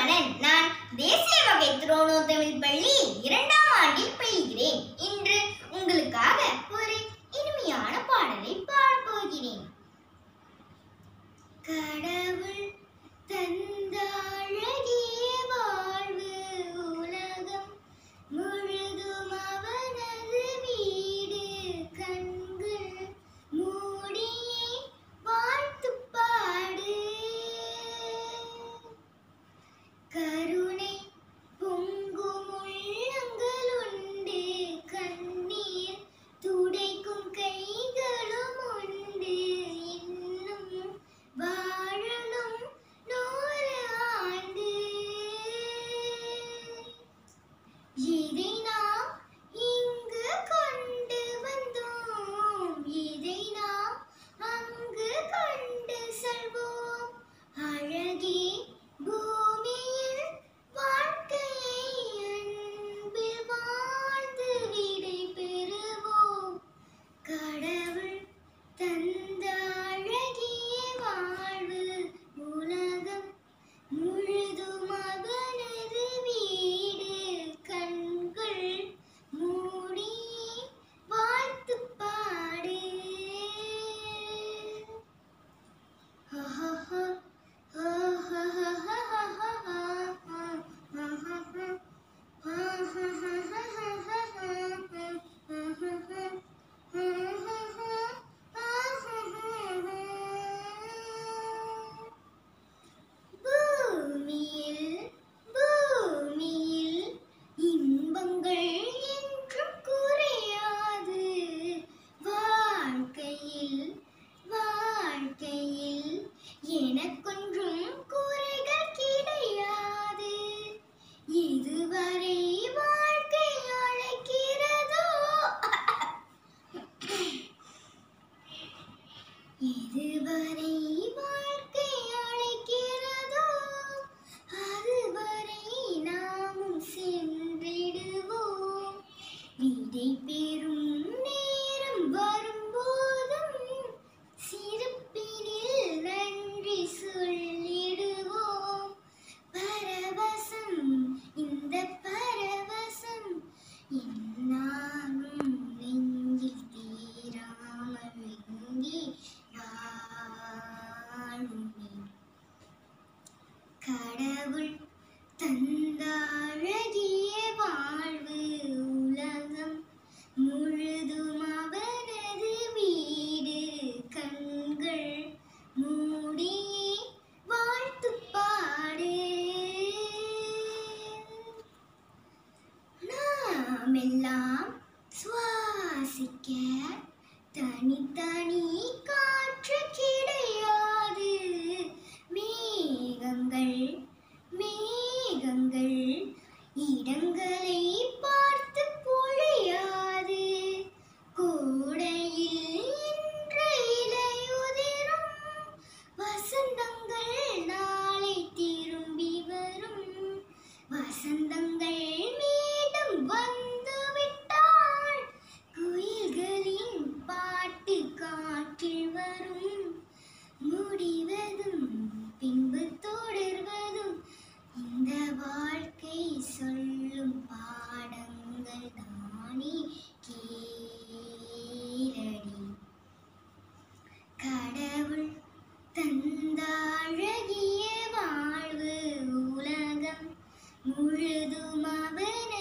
ரமணன் நான் தேசிய வகை துரோணோ தமிழ் பள்ளி இரண்டாம் ஆண்டில் பயில்கிறேன் இன்று உங்களுக்காக ஒரு இனிமையான பாடலை பாடப் போகிறேன் கடவுள் தந்த அழகிய வாழ்வு உலகம் முழுதும் அவனது வீடு கண்கள் மூடியே வாழ்த்து பாடு கருணை பொங்கும் உள்ளங்கள் உண்டு கண்ணீர் துடைக்கும் கைகளும் உண்டு இன்னும் வாழணும் நூறு ஆண்டு இதை நாம் இங்கு கொண்டு வந்தோம் இதை நாம் அங்கு கொண்டு செல்வோம் அழகே பூமியில் வாழ்க்கையை அன்பில் வாழ்ந்து விடை பெறுவோம் கடவுள் தந்த அழகிய வாழ்வு உலகம் முழுதும் அவனது வீடு கண்கள் மூடி வாழ்த்து பாடு பூமியில் பூமியில் இன்பங்கள் என்றும் குறையாது வாழ்க்கையில் வாழ்க்கையில் எனக்கொன்றும் குறைகள் கிடையாது இதுவரை வாழ்க்கை அழைக்கிறதோ இதுவரை வாழ்க்கை அழைக்கிறதோ அதுவரை நாமும் சென்றிடுவோம் விடை பெறும் நேரம் வரும்போதும் சிரிப்பினில் நன்றி சொல்லிடுவோம் பரவசம் இந்த பரவசம் என்னாலும் நெஞ்சில் தீராமல் எங்கே வாழுமே கடவுள் தந்த அழகிய வாழ்வு உலகம் முழுதும் அவனது வீடு கண்கள் மூடியே வாழ்த்து பாடு நாம் எல்லாம் சுவாசிக்க தனித்தனி காற்று கிடையாது மேகங்கள் மேகங்கள் இடங்களை பார்த்து பொழியாது கோடையில் இன்று இலையுதிரும் வசந்தங்கள் நாளை திரும்பி வரும் வசந்தங்கள் மீண்டும் வந்து விட்டால் குயில்களின் பாட்டு காற்றில் வரும் முடிவதும் பின்பு தொடர்வதும் இந்த வாழ்க்கை சொல்லும் பாடங்கள் தானே கேளடி கடவுள் தந்த அழகிய வாழ்வு உலகம் முழுதும் அவன